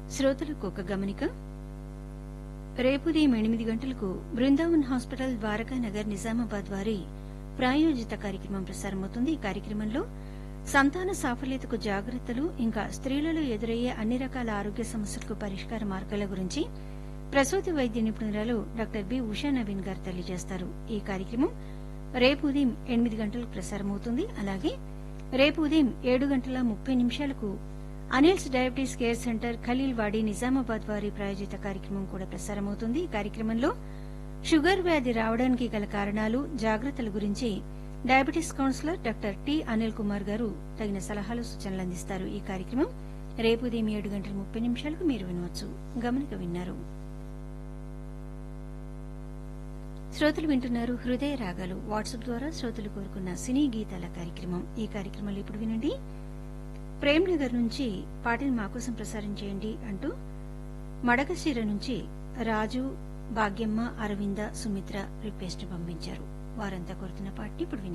శ్రోతలకు ఒక గమనిక రేపు ఉదయం ఎనిమిది గంటలకు బృందావన్ హాస్పిటల్ ద్వారకా నగర్ నిజామాబాద్ వారి ప్రాయోజిత కార్యక్రమం ప్రసారమవుతుంది ఈ కార్యక్రమంలో సంతాన సాఫల్యతకు జాగ్రత్తలు ఇంకా స్త్రీలలో ఎదురయ్యే అన్ని రకాల ఆరోగ్య సమస్యలకు పరిష్కార మార్గాల గురించి ప్రసూతి వైద్య నిపుణురాలు డాక్టర్ బి ఉషా నవీన్ గారు తెలియజేస్తారు ఈ కార్యక్రమం రేపు ఉదయం ఎనిమిది గంటలకు ప్రసారమవుతుంది అలాగే రేపు ఉదయం ఏడు గంటల ముప్పై నిమిషాలకు Anil's diabetes care centre Khaleel Wadi Nizamabad వారి ప్రాయోజిత కార్యక్రమం కూడా ప్రసారమవుతుంది ఈ కార్యక్రమంలో షుగర్ వ్యాధి రావడానికి గల కారణాలు జాగ్రత్తల గురించి diabetes counsellor doctor T Anil Kumar గారు తగిన సలహాలు సూచనలు అందిస్తారు ఈ కార్యక్రమం రేపు ఉదయం ఏడు గంటల ముప్పై నిమిషాలకు మీరు వినవచ్చు గమనిక విన్నారు శ్రోతలు వింటున్నారు హృదయ రాగాలు వాట్సాప్ ద్వారా శ్రోతలు కోరుకున్న సినీ గీతాల కార్యక్రమం ఈ కార్యక్రమంలో ఇప్పుడు వినండి ప్రేమ్ నగర్ నుంచి పాటను మాకోసం ప్రసారం చేయండి అంటూ మడకశిర నుంచి రాజు భాగ్యమ్మ అరవింద సుమిత్ర రిక్వెస్ట్ పంపించారు వారంతా కోరుతున్న పాటని ఇప్పుడు వినండి